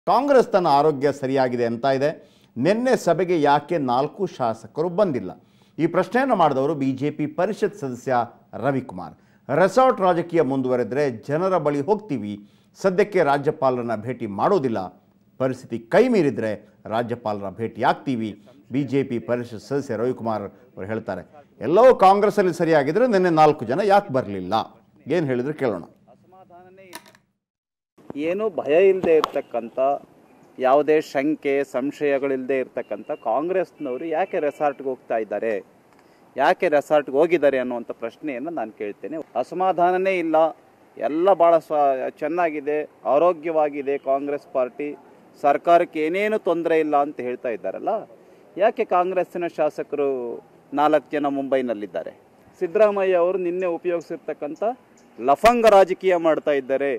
ಕಾಂಗ್ರೆಸ್ ತನ್ನ ಆರೋಗ್ಯ ಸರಿಯಾಗಿದೆ ಅಂತ ಇದೆ ನಿನ್ನೆ ಸಭೆಗೆ ಯಾಕೆ ನಾಲ್ಕು ಶಾಸಕರು ಬಂದಿಲ್ಲ ಈ ಪ್ರಶ್ನೆಯನ್ನು ಮಾಡಿದವರು ಬಿ ಜೆ ಪಿ ಪರಿಷತ್ ಸದಸ್ಯ ರವಿಕುಮಾರ್ ರೆಸಾರ್ಟ್ ರಾಜಕೀಯ ಮುಂದುವರೆದರೆ ಜನರ ಬಳಿ ಹೋಗ್ತೀವಿ ಸದ್ಯಕ್ಕೆ ರಾಜ್ಯಪಾಲರನ್ನ ಭೇಟಿ ಮಾಡೋದಿಲ್ಲ ಪರಿಸ್ಥಿತಿ ಕೈ ಮೀರಿದರೆ ರಾಜ್ಯಪಾಲರ ಭೇಟಿ ಆಗ್ತೀವಿ ಬಿ ಜೆ ಪಿ ಪರಿಷತ್ ಸದಸ್ಯ ರವಿಕುಮಾರ್ ಅವರು ಹೇಳ್ತಾರೆ ಎಲ್ಲವೂ ಕಾಂಗ್ರೆಸ್ಸಲ್ಲಿ ಸರಿಯಾಗಿದ್ರೆ ನಿನ್ನೆ ನಾಲ್ಕು ಜನ ಯಾಕೆ ಬರಲಿಲ್ಲ ಏನು ಹೇಳಿದ್ರು ಕೇಳೋಣ ಅಸಮಾಧಾನನೇ ಇಲ್ಲ. ಏನು ಭಯ ಇಲ್ಲದೆ ಇರ್ತಕ್ಕಂಥ ಯಾವುದೇ ಶಂಕೆ ಸಂಶಯಗಳಿಲ್ಲದೆ ಇರ್ತಕ್ಕಂಥ ಕಾಂಗ್ರೆಸ್ನವರು ಯಾಕೆ ರೆಸಾರ್ಟ್ಗೆ ಹೋಗ್ತಾ ಇದ್ದಾರೆ ಯಾಕೆ ರೆಸಾರ್ಟ್ಗೆ ಹೋಗಿದ್ದಾರೆ ಅನ್ನುವಂಥ ಪ್ರಶ್ನೆಯನ್ನು ನಾನು ಕೇಳ್ತೇನೆ ಅಸಮಾಧಾನನೇ ಇಲ್ಲ ಎಲ್ಲ ಭಾಳ ಸ್ವ ಚೆನ್ನಾಗಿದೆ ಆರೋಗ್ಯವಾಗಿದೆ ಕಾಂಗ್ರೆಸ್ ಪಾರ್ಟಿ ಸರ್ಕಾರಕ್ಕೆ ಏನೇನು ತೊಂದರೆ ಇಲ್ಲ ಅಂತ ಹೇಳ್ತಾ ಇದ್ದಾರಲ್ಲ ಯಾಕೆ ಕಾಂಗ್ರೆಸ್ಸಿನ ಶಾಸಕರು ನಾಲ್ಕು ಜನ ಮುಂಬೈನಲ್ಲಿದ್ದಾರೆ ಸಿದ್ದರಾಮಯ್ಯ ಅವರು ನಿನ್ನೆ ಉಪಯೋಗಿಸಿರ್ತಕ್ಕಂಥ ಲಫಂಗ ರಾಜಕೀಯ ಮಾಡ್ತಾ ಇದ್ದಾರೆ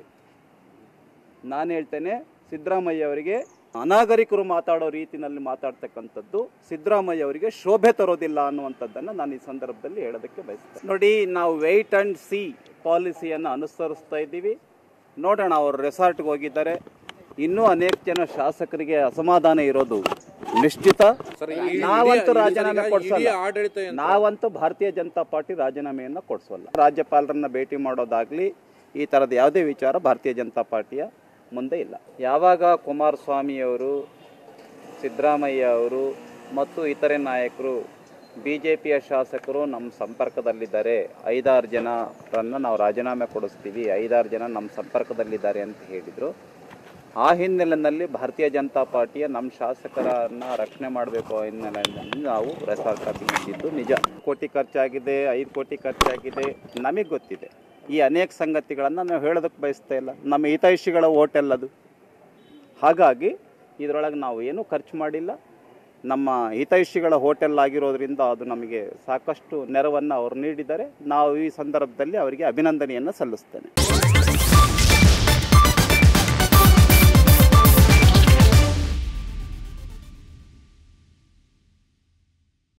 ನಾನು ಹೇಳ್ತೇನೆ ಸಿದ್ದರಾಮಯ್ಯ ಅವರಿಗೆ ಅನಾಗರಿಕರು ಮಾತಾಡೋ ರೀತಿನಲ್ಲಿ ಮಾತಾಡ್ತಕ್ಕಂಥದ್ದು ಸಿದ್ದರಾಮಯ್ಯ ಅವರಿಗೆ ಶೋಭೆ ತರೋದಿಲ್ಲ ಅನ್ನುವಂಥದ್ದನ್ನು ನಾನು ಈ ಸಂದರ್ಭದಲ್ಲಿ ಹೇಳೋದಕ್ಕೆ ಬಯಸ್ತೇನೆ ನೋಡಿ ನಾವು ವೆಯ್ಟ್ ಆ್ಯಂಡ್ ಸಿ ಪಾಲಿಸಿಯನ್ನು ಅನುಸರಿಸ್ತಾ ಇದ್ದೀವಿ ನೋಡೋಣ ಅವರು ರೆಸಾರ್ಟ್ಗೆ ಹೋಗಿದ್ದಾರೆ ಇನ್ನೂ ಅನೇಕ ಜನ ಶಾಸಕರಿಗೆ ಅಸಮಾಧಾನ ಇರೋದು ನಿಶ್ಚಿತ ನಾವಂತೂ ರಾಜೀನಾಮೆ ಕೊಡ್ಸಲ್ಲ ನಾವಂತೂ ಭಾರತೀಯ ಜನತಾ ಪಾರ್ಟಿ ರಾಜೀನಾಮೆಯನ್ನ ಕೊಡಿಸೋಲ್ಲ ರಾಜ್ಯಪಾಲರನ್ನ ಭೇಟಿ ಮಾಡೋದಾಗ್ಲಿ ಈ ಥರದ ಯಾವುದೇ ವಿಚಾರ ಭಾರತೀಯ ಜನತಾ ಪಾರ್ಟಿಯ ಮುಂದೆ ಇಲ್ಲ ಯಾವಾಗ ಕುಮಾರಸ್ವಾಮಿ ಅವರು ಸಿದ್ದರಾಮಯ್ಯ ಅವರು ಮತ್ತು ಇತರೆ ನಾಯಕರು ಬಿ ಜೆ ಪಿಯ ಶಾಸಕರು ನಮ್ಮ ಸಂಪರ್ಕದಲ್ಲಿದ್ದಾರೆ ಐದಾರು ಜನರನ್ನು ನಾವು ರಾಜೀನಾಮೆ ಕೊಡಿಸ್ತೀವಿ ಐದಾರು ಜನ ನಮ್ಮ ಸಂಪರ್ಕದಲ್ಲಿದ್ದಾರೆ ಅಂತ ಹೇಳಿದರು ಆ ಹಿನ್ನೆಲೆಯಲ್ಲಿ ಭಾರತೀಯ ಜನತಾ ಪಾರ್ಟಿಯ ನಮ್ಮ ಶಾಸಕರನ್ನ ರಕ್ಷಣೆ ಮಾಡಬೇಕು ಹಿನ್ನೆಲೆಯಲ್ಲಿ ನಾವು ರೆಸಾರ್ಟ್ ಇಟ್ಟಿದ್ದು ನಿಜ ಕೋಟಿ ಖರ್ಚಾಗಿದೆ ಐದು ಕೋಟಿ ಖರ್ಚಾಗಿದೆ ನಮಗೆ ಗೊತ್ತಿದೆ ಈ ಅನೇಕ ಸಂಗತಿಗಳನ್ನು ನಾವು ಹೇಳೋದಕ್ಕೆ ಬಯಸ್ತಾ ಇಲ್ಲ ನಮ್ಮ ಹಿತೈಷಿಗಳ ಹೋಟೆಲ್ ಅದು ಹಾಗಾಗಿ ಇದರೊಳಗೆ ನಾವು ಏನೂ ಖರ್ಚು ಮಾಡಿಲ್ಲ ನಮ್ಮ ಹಿತೈಷಿಗಳ ಹೋಟೆಲ್ ಆಗಿರೋದ್ರಿಂದ ಅದು ನಮಗೆ ಸಾಕಷ್ಟು ನೆರವನ್ನು ಅವರು ನೀಡಿದ್ದಾರೆ ನಾವು ಈ ಸಂದರ್ಭದಲ್ಲಿ ಅವರಿಗೆ ಅಭಿನಂದನೆಯನ್ನು ಸಲ್ಲಿಸ್ತೇನೆ